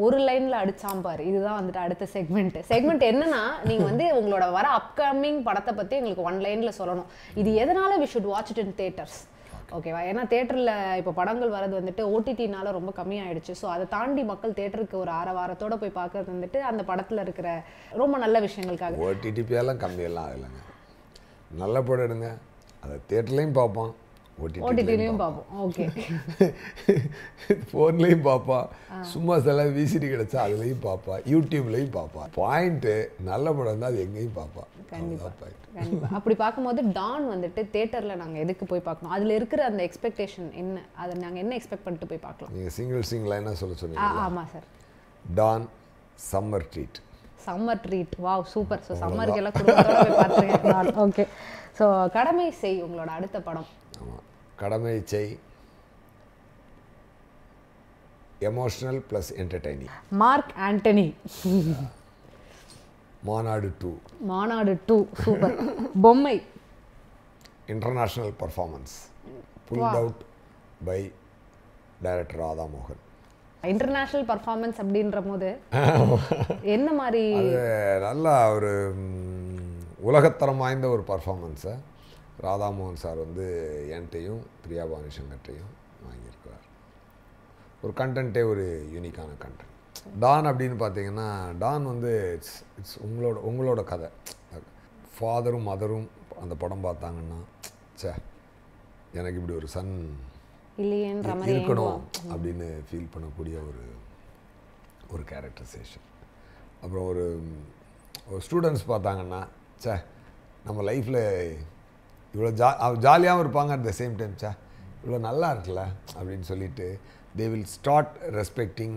ஒரு லைன்ல அடிச்சாம் பாரு இதுதான் வந்துட்டு அடுத்த செக்மெண்ட் செக்மெண்ட் என்னன்னா நீங்க வந்து உங்களோட வர அப்கமிங் படத்தை பத்தி எங்களுக்கு ஒன் லைன்ல சொல்லணும் இது எதனால we should watch it in theaters ஓகேவா ஏன்னா தேட்டரில் இப்போ படங்கள் வரது வந்துட்டு ஓடிடினால ரொம்ப கம்மியாயிடுச்சு ஸோ அதை தாண்டி மக்கள் தேட்டருக்கு ஒரு ஆற வாரத்தோட போய் பார்க்கறது வந்துட்டு அந்த படத்தில் இருக்கிற ரொம்ப நல்ல விஷயங்களுக்காக ஓடிடிபியெல்லாம் கம்மியெல்லாம் ஆகலைங்க நல்ல படம் எடுங்க அதை தேட்டர்லேயும் பார்ப்பான் ஓடிடி ஓடிடிலையும் பார்ப்போம் ஓகே ஃபோன்லேயும் பார்ப்பா சும்மா சில விசிடி கிடைச்சா அதுலேயும் பார்ப்பா யூடியூப்லேயும் பார்ப்பா பாயிண்ட்டு நல்ல படம் தான் அது எங்கேயும் பார்ப்பா அவ்வளோதான் பாயிண்ட் கண்டிப்பா அப்படி பார்க்கும்போது டான் வந்துட்டு தேட்டர்ல நாங்க எதுக்கு போய் பார்க்கணும் அதுல இருக்கிற அந்த எக்ஸ்பெக்டேஷன் என்ன அதை நாங்க என்ன எக்ஸ்பெக்ட் பண்ணிட்டு போய் பார்க்கலாம் நீங்கள் சிங்கிள் சிங்கிள் லைனாக சொல்ல ஆ, சொன்னீங்க ஆமா sir Don summer treat summer treat wow super so சம்மருக்கு எல்லாம் குடும்பத்தோட போய் பார்த்துருக்கேன் ஓகே ஸோ கடமை செய் உங்களோட அடுத்த படம் ஆமாம் Kadamai Sei emotional plus entertaining Mark Antony Maanaadu two Maanaadu two super Bommai international performance pulled out by director Radha மோகன் இன்டர்நேஷனல் பர்ஃபார்மன்ஸ் அப்படின்ற போது என்ன மாதிரி அது நல்லா ஒரு ம், உலகத்தரம் வாய்ந்த ஒரு பர்ஃபார்மன்ஸை ராதாமோகன் சார் வந்து என்கிட்டையும் பிரியா பவானி சங்கர்ட்டையும் வாங்கியிருக்கிறார் ஒரு கண்டென்ட்டே ஒரு யூனிக்கான கண்டென்ட் டான் அப்படின்னு பார்த்தீங்கன்னா டான் வந்து இட்ஸ் இட்ஸ் உங்களோட உங்களோட கதை ஃபாதரும் மதரும் அந்த படம் பார்த்தாங்கன்னா ச்சே எனக்கு இப்படி ஒரு சன் இல்லையேன்ற மாதிரி இருக்கணும் அப்படின்னு ஃபீல் பண்ணக்கூடிய ஒரு ஒரு கேரக்டரைசேஷன் அப்புறம் ஒரு ஒரு ஸ்டூடெண்ட்ஸ் பார்த்தாங்கன்னா ச்சே நம்ம லைஃப்பில் இவ்வளோ ஜா ஜாலியாகவும் இருப்பாங்க அட் த சேம் டைம் ச்சே இவ்வளோ நல்லா இருக்குல்ல அப்படின்னு சொல்லிட்டு they will start respecting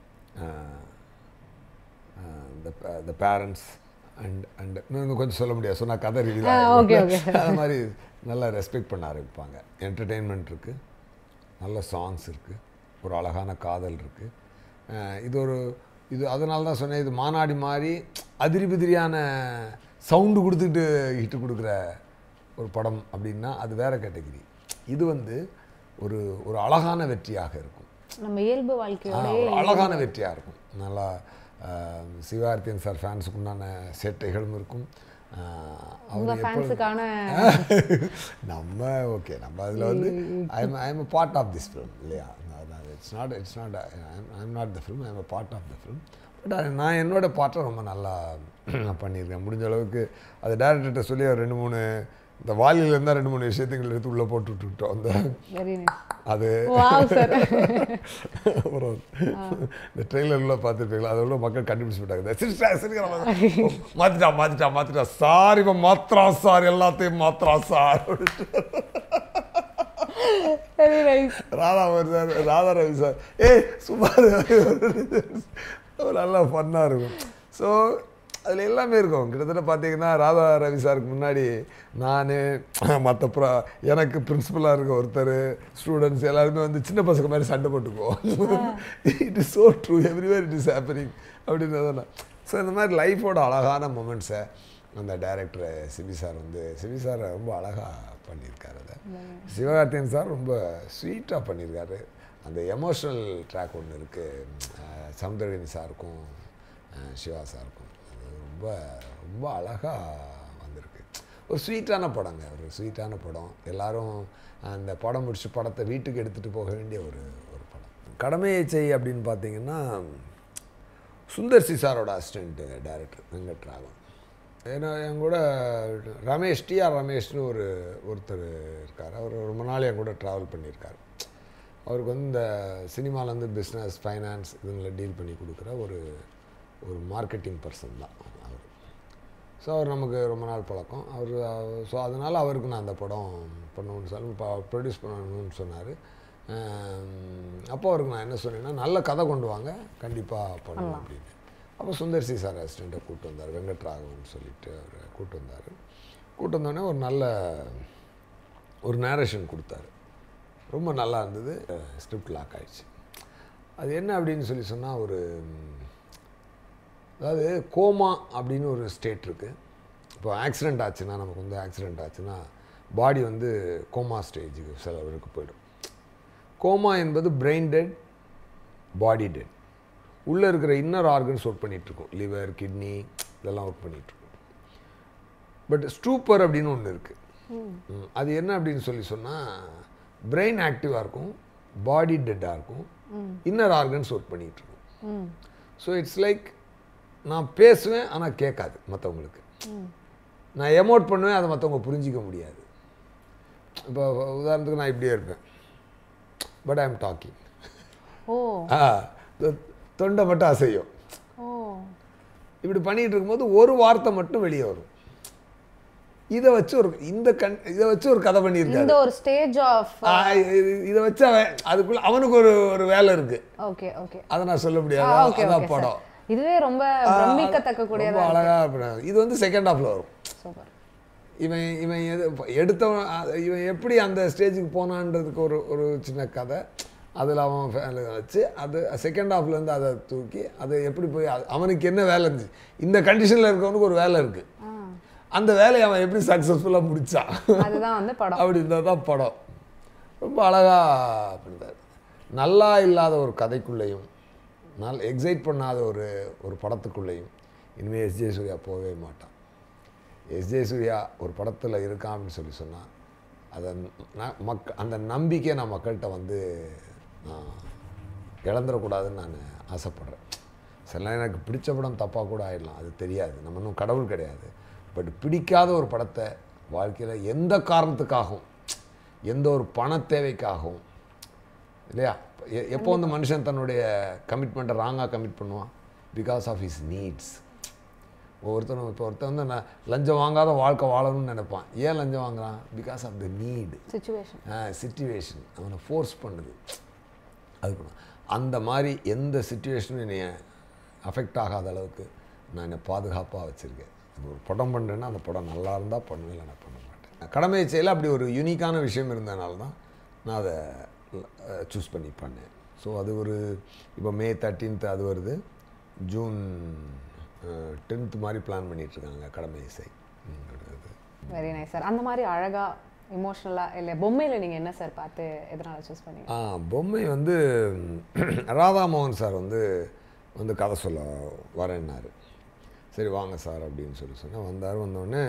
the parents and and இன்னும் கொஞ்சம் சொல்ல முடியாது சொன்னால் கதை okay, ரீதியாக okay. அது மாதிரி நல்லா ரெஸ்பெக்ட் பண்ண ஆரம்பிப்பாங்க என்டர்டெயின்மெண்ட் இருக்குது நல்ல சாங்ஸ் இருக்குது ஒரு அழகான காதல் இருக்குது இது ஒரு இது அதனால தான் சொன்னேன் இது மாநாடி மாதிரி அதிரி பிதிரியான சவுண்டு கொடுத்துட்டு ஹிட்டு கொடுக்குற ஒரு படம் அப்படின்னா அது வேற கேட்டகிரி இது வந்து ஒரு ஒரு அழகான வெற்றியாக இருக்கும் நம்ம இயல்பு ஆ, வாழ்க்கையோட ஒரு அழகான வெற்றியாக இருக்கும் நல்லா ஆஹ், சிவகார்த்தியன் சார் ஃபேன்ஸுக்கு உண்டான சேட்டைகளும் இருக்கும் ஆஹ், உங்க அவர் எப்பொழுதும் ஃபேன்ஸுக்கான நம்ம ஓகே நம்ம அதில் வந்து I'm I'm a part of this film இல்லையா it's not it's not I'm not the film I'm a part of the film but நான் என்னோட பாட்டை ரொம்ப நல்லா பண்ணியிருக்கேன் முடிஞ்ச அளவுக்கு அது டேரக்டர்கிட்ட சொல்லி ஒரு ரெண்டு மூணு இந்த வாலியில் இருந்தால் ரெண்டு மூணு விஷயத்துங்களை எடுத்து உள்ளே போட்டு விட்டுட்டோம் அந்த வெரி நைஸ் அது வாவ் சார் அப்புறம் இந்த ட்ரெய்லர்ல பார்த்துருப்பீங்களா அதோட மக்கள் கண்டுபிடிச்சு விட்டாங்க சிரிச்சா சிரிக்கிற மாத்திட்டா மாத்திட்டா மாத்திட்டா சார் இவன் மாத்திரா சார் எல்லாத்தையும் மாத்திரா sir very nice Radha sir Radha Ravi sir ஏய் சுமார் நல்லா ஃபன்னாக இருக்கும் ஸோ அதில் எல்லாமே இருக்கும் கிட்டத்தட்ட பார்த்தீங்கன்னா ராதா ரவி சாருக்கு முன்னாடி நான் மற்ற ப்ரா எனக்கு பிரின்சிபலாக இருக்க ஒருத்தர் ஸ்டூடெண்ட்ஸ் எல்லாருமே வந்து சின்ன பசங்க மாதிரி சண்டை போட்டுக்குவோம் it is so true everywhere it is happening அப்படின்றத ஸோ இந்த மாதிரி லைஃபோட அழகான மூமெண்ட்ஸை அந்த டைரக்டர் சிவி சார் வந்து சிவி சார் ரொம்ப அழகாக பண்ணியிருக்காரு அதை சிவகார்த்தியன் சார் ரொம்ப ஸ்வீட்டாக பண்ணியிருக்காரு அந்த எமோஷ்னல் ட்ராக் ஒன்று இருக்குது சமுத்திரகனி சாருக்கும் அஹ், சிவா சாருக்கும் அது ரொம்ப ரொம்ப அழகாக வந்திருக்கு ஒரு ஸ்வீட்டான படங்க ஒரு ஸ்வீட்டான படம் எல்லாரும் அந்த படம் முடிச்சு படத்தை வீட்டுக்கு எடுத்துகிட்டு போக வேண்டிய ஒரு ஒரு படம் கடமையை செய் அப்படின்னு பார்த்தீங்கன்னா சுந்தர் சி சாரோட அசிஸ்டண்ட் டைரக்டர் வெங்கட்ராகவன் ஏன்னா என் கூட ரமேஷ் டிஆர் ரமேஷ்னு ஒரு ஒருத்தர் இருக்கார் அவர் ரொம்ப நாள் என் கூட ட்ராவல் பண்ணியிருக்கார் அவருக்கு வந்து இந்த சினிமாலேருந்து பிஸ்னஸ் ஃபைனான்ஸ் இதுங்களை டீல் பண்ணி கொடுக்குற ஒரு ஒரு மார்க்கெட்டிங் பர்சன் தான் அவர் ஸோ அவர் நமக்கு ரொம்ப நாள் பழக்கம் அவர் ஸோ அதனால் அவருக்கு நான் அந்த படம் பண்ணணும்னு சொல்லி ப்ரொடியூஸ் பண்ணணும்னு சொன்னார் அப்போ அவருக்கு நான் என்ன சொன்னேன்னா நல்ல கதை கொண்டு வாங்க கண்டிப்பாக பண்ணணும் அப்படின்னு அப்போ சுந்தர் சி சார் அசிஸ்டண்ட்டை கூப்பிட்டு வந்தார் வெங்கட்ராகவன் சொல்லிட்டு அவர் கூப்பிட்டு வந்தார் கூப்பிட்டு வந்தோடனே ஒரு நல்ல ஒரு நேரேஷன் கொடுத்தாரு ரொம்ப நல்லா இருந்தது ஸ்கிரிப்ட் லாக் ஆயிடுச்சு அது என்ன அப்படின்னு சொல்லி சொன்னால் ஒரு ம், அதாவது கோமா அப்படின்னு ஒரு ஸ்டேட் இருக்குது இப்போ ஆக்சிடெண்ட் ஆச்சுன்னா நமக்கு வந்து ஆக்சிடெண்ட் ஆச்சுன்னா பாடி வந்து கோமா ஸ்டேஜுக்கு சிலவருக்கு போயிடும் கோமா என்பது பிரெயின் டெட் பாடி டெட் உள்ளே இருக்கிற இன்னர் ஆர்கன்ஸ் ஒர்க் பண்ணிகிட்ருக்கோம் லிவர் கிட்னி இதெல்லாம் ஒர்க் பண்ணிகிட்ருக்கோம் பட் ஸ்டூப்பர் அப்படின்னு ஒன்று இருக்குது அது என்ன அப்படின்னு சொல்லி சொன்னால் பிரெயின் ஆக்டிவாக இருக்கும் பாடி டெட்டாக இருக்கும் இன்னர் ஆர்கன்ஸ் ஒர்க் பண்ணிகிட்டு இருக்கும் ம் ஸோ இட்ஸ் லைக் நான் பேசுவேன் ஆனால் கேட்காது மற்றவங்களுக்கு நான் எமோட் பண்ணுவேன் அதை மற்றவங்க புரிஞ்சிக்க முடியாது இப்போ உதாரணத்துக்கு நான் இப்படியே இருப்பேன் but I am talking oh ah தொ- தொண்டை மட்டும் அசையும் ஓ இப்படி பண்ணிட்டு இருக்கும்போது ஒரு வார்த்தை மட்டும் வெளியே வரும் இதை வச்சு ஒரு இந்த கண் இதை வச்சு ஒரு கதை பண்ணியிருக்காரு இந்த ஒரு ஸ்டேஜ் ஆஃப் ஆ, இது- இதை வச்சு அவன் அதுக்குள்ள அவனுக்கு ஒரு ஒரு வேலை இருக்கு ஓகே ஓகே அதை நான் சொல்ல ஓகே முடியாது ஓகே அதான் படம் இதுவே ரொம்ப பிரமிக்கத்தக்க ரொம்ப கூடியதா அழகா பண்ணாரு. இது வந்து செகண்ட் ஹாஃப்ல வரும் சூப்பர் இவன் இவன் எது எடுத்தவன் அ- இவன் எப்படி அந்த ஸ்டேஜுக்கு போனான்றதுக்கு ஒரு ஒரு சின்ன கதை அதில் அவன் family வச்சு அது செகண்ட் ஹாஃப்லேருந்து அதை தூக்கி அதை எப்படி போய் அது- அவனுக்கு என்ன வேலை இருந்துச்சு இந்த கண்டிஷனில் இருக்கவனுக்கு ஒரு வேலை இருக்குது அந்த வேலையை அவன் எப்படி சக்ஸஸ்ஃபுல்லாக முடிச்சான் அதுதான் வந்து படம் அப்படி இருந்தால் தான் படம் ரொம்ப அழகாக பண்ணிட்டார் நல்லா இல்லாத ஒரு கதைக்குள்ளேயும் நல் எக்ஸைட் பண்ணாத ஒரு ஒரு படத்துக்குள்ளேயும் இனிமேல் எஸ் ஜே சூர்யா போகவே மாட்டான் எஸ் ஜே சூர்யா ஒரு படத்தில் இருக்கான் அப்படின்னு சொல்லி சொன்னால் அதை ந- மக் அந்த நம்பிக்கையை நான் மக்கள்கிட்ட வந்து நான் இழந்துடக்கூடாதுன்னு நான் ஆசைப்பட்றேன் சில நேரம் எனக்கு பிடிச்ச படம் தப்பாக கூட ஆயிடலாம் அது தெரியாது நம்ம இன்னும் கடவுள் கிடையாது பட் பிடிக்காத ஒரு படத்தை வாழ்க்கையில் எந்த காரணத்துக்காகவும் எந்த ஒரு பண தேவைக்காகவும் இல்லையா எ- எப்போ வந்து மனுஷன் தன்னுடைய கமிட்மெண்ட்டை ராங்காக கமிட் பண்ணுவான் பிகாஸ் ஆஃப் ஹிஸ் நீட்ஸ் ஒவ்வொருத்தனும் இப்போ ஒருத்தன் வந்து நான் லஞ்சம் வாங்காத வாழ்க்கை வாழணும்னு நினைப்பான் ஏன் லஞ்சம் வாங்குறான் because of the need situation situation அவனை ஃபோர்ஸ் பண்ணுது அது பண்ண அந்த மாதிரி எந்த சுச்சுவேஷனும் என்னை அஃபெக்ட் ஆகாத அளவுக்கு நான் என்னை பாதுகாப்பாக வச்சுருக்கேன் ஒரு படம் பண்ணுறேன்னா அந்த படம் நல்லா இருந்தால் பண்ணுவேன் இல்லை நான் பண்ண மாட்டேன் கடமை செயல அப்படி ஒரு யூனிக்கான விஷயம் இருந்தனால தான் நான் அதை சூஸ் பண்ணி பண்ணேன் ஸோ அது ஒரு இப்போ மே தேர்ட்டீன்த் அது வருது ஜூன் டென்த் மாதிரி பிளான் பண்ணிகிட்ருக்காங்க கடமை இசை ம், அது. வெரி நைஸ் சார் அந்த மாதிரி அழகா இமோஷனலா இல்ல பொம்மையில நீங்க என்ன சார் பார்த்து எதனால சூஸ் பண்ணீங்க ஆ பொம்மை வந்து ராதாமோகன் சார் வந்து வந்து கதை சொல்ல வரேன்னாரு சரி வாங்க சார் அப்படின்னு சொல்லி சொன்னேன் வந்தார் வந்தோடனே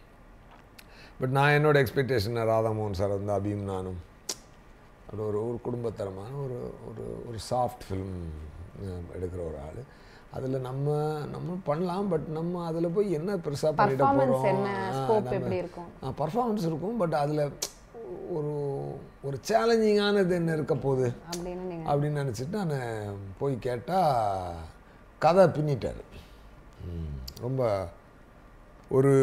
பட் நான் என்னோட எக்ஸ்பெக்டேஷன் ராதாமோகன் சார் வந்து அபியும் நானும் அப்படி ஒரு ஒரு குடும்பத்தரமான ஒரு ஒரு ஒரு சாஃப்ட் ஃபிலிம் எடுக்கிற ஒரு ஆள் அதில் நம்ம நம்ம பண்ணலாம் பட் நம்ம அதில் போய் என்ன பெருசாக பண்ணிட Performance போகிறோம் என்ன, scope எப்படி இருக்கும்? பர்ஃபார்மன்ஸ் இருக்கும் பட் அதில் ஒரு ஒரு சேலஞ்சிங்கானது என்ன இருக்க போகுது அப்படின்னு நீங்க அப்படின்னு நினச்சிட்டு நான் போய் கேட்டால் கதை பின்னிட்டார் ம், ரொம்ப ஒரு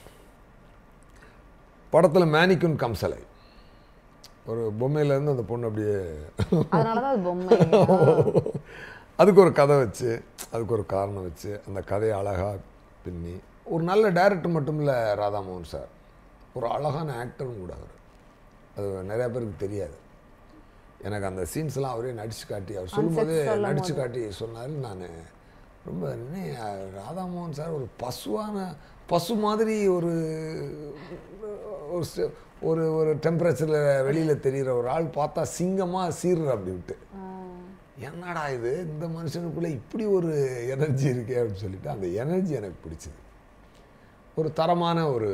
படத்தில் மேனிக்குன் கம்சலை ஒரு பொம்மையிலேருந்து அந்த பொண்ணு அப்படியே அதனாலதான் அது பொம்மை அதுக்கு ஒரு கதை வச்சு அதுக்கு ஒரு காரணம் வச்சு அந்த கதையை அழகாக பின்னி ஒரு நல்ல டைரக்டர் மட்டும் இல்லை ராதாமோகன் சார் ஒரு அழகான ஆக்டரும் கூட அவர் அது நிறைய பேருக்கு தெரியாது எனக்கு அந்த சீன்ஸ்லாம் அவரே நடிச்சு காட்டி அவர் சொல்லும்போது சொல்லும் நடிச்சு காட்டி சொன்னார் நான் ரொம்ப என்ன ராதாமோகன் சார் ஒரு பசுவான பசு மாதிரி ஒரு ஒரு ஸ்ட- ஒரு ஒரு டெம்பரேச்சரில் வெளியில் தெரிகிற ஒரு ஆள் பார்த்தா சிங்கமாக சீர்ற அப்படி விட்டு என்னடா இது இந்த மனுஷனுக்குள்ளே இப்படி ஒரு எனர்ஜி இருக்கே அப்படின்னு சொல்லிட்டு அந்த எனர்ஜி எனக்கு பிடிச்சது ஒரு தரமான ஒரு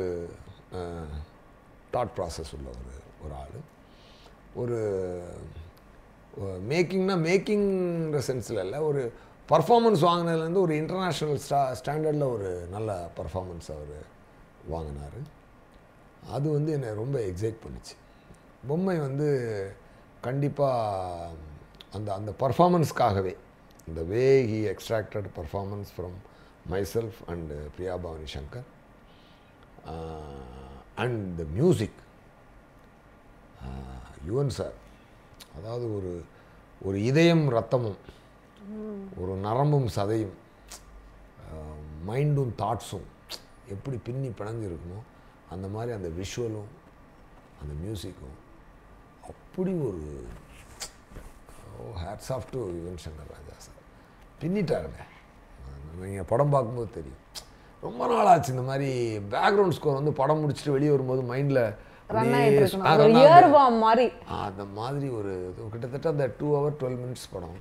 தாட் ப்ராசஸ் உள்ள ஒரு ஒரு ஆள் ஒரு மேக்கிங்னா மேக்கிங்கிற சென்ஸில் இல்லை ஒரு பர்ஃபார்மன்ஸ் வாங்கினதுலேருந்து ஒரு இன்டர்நேஷ்னல் ஸ்டா ஸ்டாண்டர்டில் ஒரு நல்ல பர்ஃபார்மன்ஸ் அவர் வாங்கினார் அது வந்து என்னை ரொம்ப எக்ஸைட் பண்ணுச்சு பொம்மை வந்து கண்டிப்பாக அந்த அந்த பர்ஃபார்மன்ஸ்க்காகவே இந்த way he extracted performance from myself and Priya Bhavani Shankar and the music Yuvan sir அதாவது ஒரு ஒரு இதயம் ரத்தமும் ஒரு நரம்பும் சதையும் மைண்டும் தாட்ஸும் எப்படி பின்னி பிணைஞ்சு இருக்குமோ அந்த மாதிரி அந்த விஷுவலும் அந்த மியூசிக்கும் அப்படி ஒரு oh hats off to Yuvan Shankar Raja sir பின்னிட்டாருங்க நீங்கள் படம் பார்க்கும்போது தெரியும் ரொம்ப நாள் ஆச்சு இந்த மாதிரி பேக்ரவுண்ட் ஸ்கோர் வந்து படம் முடிச்சுட்டு வெளியே வரும்போது மைண்டில் ரன் ஆயிட்டு இருக்கணும் ஒரு இயர் பாம் மாதிரி அந்த மாதிரி ஒரு இது கிட்டத்தட்ட அந்த டூ ஹவர் டுவெல் மினிட்ஸ் படம்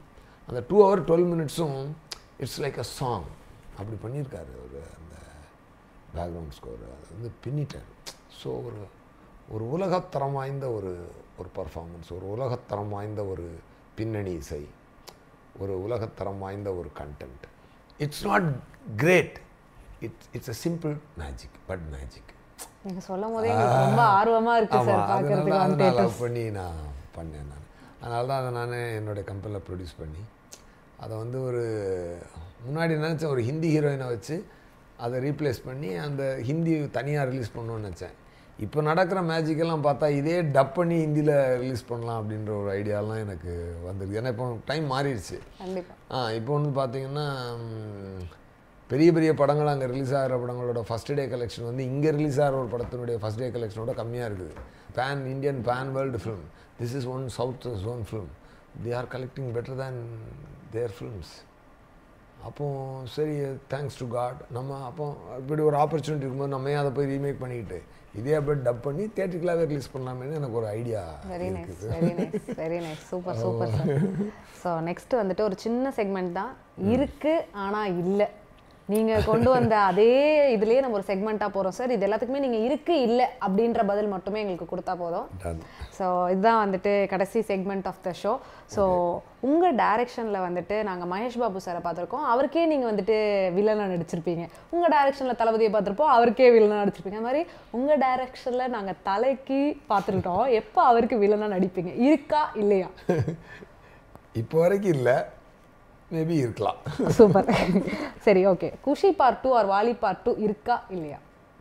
அந்த டூ ஹவர் டுவெல் மினிட்ஸும் இட்ஸ் லைக் அ சாங் அப்படி பண்ணியிருக்காரு ஒரு அந்த பேக்ரவுண்ட் ஸ்கோர் அதை வந்து பின்னிட்டார் ஸோ ஒரு ஒரு உலகத்தரம் வாய்ந்த ஒரு ஒரு பர்ஃபார்மன்ஸ் ஒரு உலகத்தரம் வாய்ந்த ஒரு பின்னணி இசை ஒரு உலகத்தரம் வாய்ந்த ஒரு content it's not great it's it's a simple magic but magic நீங்க சொல்லும் போதே எங்களுக்கு ரொம்ப ஆர்வமா இருக்கு சார் ஆமாம் அதனால பார்க்கறதுக்கு அதை ஆன் நான் லவ் பண்ணி நான் பண்ணேன் நான் அதனால தான் அதை நான் என்னுடைய கம்பெனியில் ப்ரொடியூஸ் பண்ணி அதை வந்து ஒரு முன்னாடி நினச்ச ஒரு ஹிந்தி ஹீரோயினை வச்சு அதை ரீப்ளேஸ் பண்ணி அந்த ஹிந்தி தனியாக ரிலீஸ் பண்ணணும்னு நினச்சேன் இப்போ நடக்கிற மேஜிக்கெல்லாம் பார்த்தா இதே டப் பண்ணி ஹிந்தியில் ரிலீஸ் பண்ணலாம் அப்படின்ற ஒரு ஐடியாலாம் எனக்கு வந்திருக்கு ஏன்னா இப்போ டைம் மாறிடுச்சு கண்டிப்பா ஆ இப்போ வந்து பார்த்தீங்கன்னா ம், பெரிய பெரிய படங்கள் அங்கே ரிலீஸ் ஆகிற படங்களோட ஃபஸ்ட் டே கலெக்ஷன் வந்து இங்கே ரிலீஸ் ஆகிற ஒரு படத்தினுடைய ஃபஸ்ட் டே கலெக்ஷனோட கம்மியாக இருக்குது pan Indian pan world film this is one south zone film they are collecting better than their films அப்போ சரி தேங்க்ஸ் டு காட் நம்ம அப்போ இப்படி ஒரு ஆப்பர்ச்சுனிட்டி இருக்கும்போது நம்ம ஏன் அதை போய் ரீமேக் பண்ணிக்கிட்டு இதே அப்படியே டப் பண்ணி தேட்டருக்குள்ளாவே ரிலீஸ் பண்ணலாமேன்னு எனக்கு ஒரு idea very nice very nice very nice super super sir so next வந்துட்டு ஒரு சின்ன செக்மெண்ட் தான் இருக்கு ஆனா இல்ல நீங்க கொண்டு வந்த அதே இதுலயே நம்ம ஒரு செக்மெண்ட்டா போறோம் சார் இது எல்லாத்துக்குமே நீங்க இருக்கு இல்ல அப்படின்ற பதில் மட்டுமே எங்களுக்கு கொடுத்தா போதும் டன் ஸோ இதுதான் வந்துட்டு கடைசி segment of the show so உங்கள் டைரக்ஷனில் வந்துட்டு நாங்கள் மகேஷ் பாபு சாரை பார்த்துருக்கோம் அவருக்கே நீங்கள் வந்துட்டு வில்லனாக நடிச்சிருப்பீங்க உங்கள் டைரக்ஷனில் தளபதியை பார்த்துருப்போம் அவருக்கே வில்லனாக நடிச்சிருப்பீங்க அந்த மாதிரி உங்கள் டைரக்ஷனில் நாங்கள் தலைக்கு பார்த்துருக்கோம் எப்போ அவருக்கு வில்லனாக நடிப்பீங்க இருக்கா இல்லையா இப்போ வரைக்கும் இல்லை மேபி இருக்கலாம் சூப்பர் சரி okay Kushi part two or Vaali part two இருக்கா இல்லையா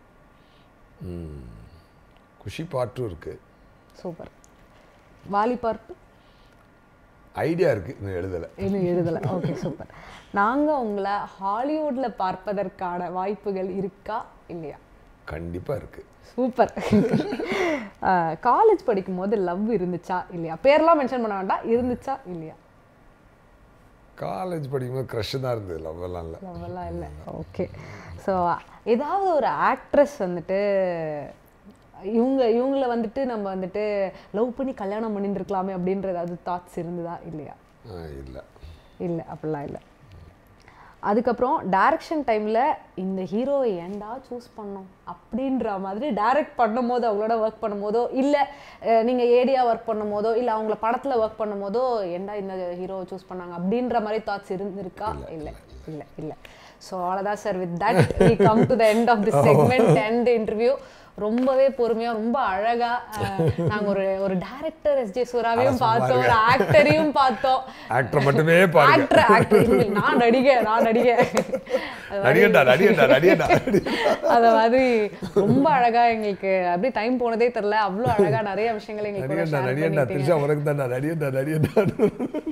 குஷி பாட்டும் இருக்குது super Vaali part two idea இருக்குது இன்னும் எழுதலை இன்னும் எழுதலை ஓகே சூப்பர் நாங்கள் உங்களை ஹாலிவுட்டில் பார்ப்பதற்கான வாய்ப்புகள் இருக்கா இல்லையா கண்டிப்பாக இருக்குது சூப்பர் காலேஜ் படிக்கும்போது லவ் இருந்துச்சா இல்லையா பேர்லாம் மென்ஷன் பண்ண வேண்டாம் இருந்துச்சா இல்லையா காலேஜ் படிக்கும்போது க்ரஷ் தான் இருந்தது லவ் எல்லாம் இல்லை லவ் எல்லாம் இல்லை ஓகே ஸோ ஏதாவது ஒரு ஆக்ட்ரஸ் வந்துட்டு இவங்க இவங்கள வந்துட்டு நம்ம வந்துட்டு லவ் பண்ணி கல்யாணம் பண்ணிட்டு இருக்கலாமே அப்படின்ற ஏதாவது தாட்ஸ் இருந்ததா இல்லையா இல்லை இல்லை அப்படிலாம் இல்லை அதுக்கப்புறம் டைரக்ஷன் டைமில் இந்த ஹீரோவை ஏன்டா சூஸ் பண்ணோம் அப்படின்ற மாதிரி டைரக்ட் பண்ணும்போது அவங்களோட ஒர்க் பண்ணும்போதோ இல்லை நீங்கள் ஏடியா ஒர்க் பண்ணும்போதோ இல்லை அவங்கள படத்தில் ஒர்க் பண்ணும்போதோ ஏன்டா இந்த ஹீரோவை சூஸ் பண்ணாங்க அப்படின்ற மாதிரி தாட்ஸ் இருந்திருக்கா இல்லை இல்லை இல்லை ஸோ அவ்வளோதான் sir with that we come to the end of the segment and interview ரொம்பவே பொறுமையா ரொம்ப அழகா அஹ், நாங்க ஒரு ஒரு டைரக்டர் எஸ் ஜே சூராவையும் பார்த்தோம் ஒரு ஆக்டரையும் பார்த்தோம் ஆக்டர் மட்டுமே பாருங்க ஆக்டர் ஆக்டர் நான் நடிகை நான் நடிகை அது மாதிரி- நடிகண்டா நடிகண்டா நடிகண்டா அத மாதிரி ரொம்ப அழகா எங்களுக்கு அப்படியே டைம் போனதே தெரியல அவ்வளவு அழகா நிறைய விஷயங்களை எங்களுக்கு கூட நடிகண்டா ஷேர் நடிகண்டா பண்ணிட்டீங்க திரிஷா உனக்கு தான்டா நடிகண்டா நடிகண்டா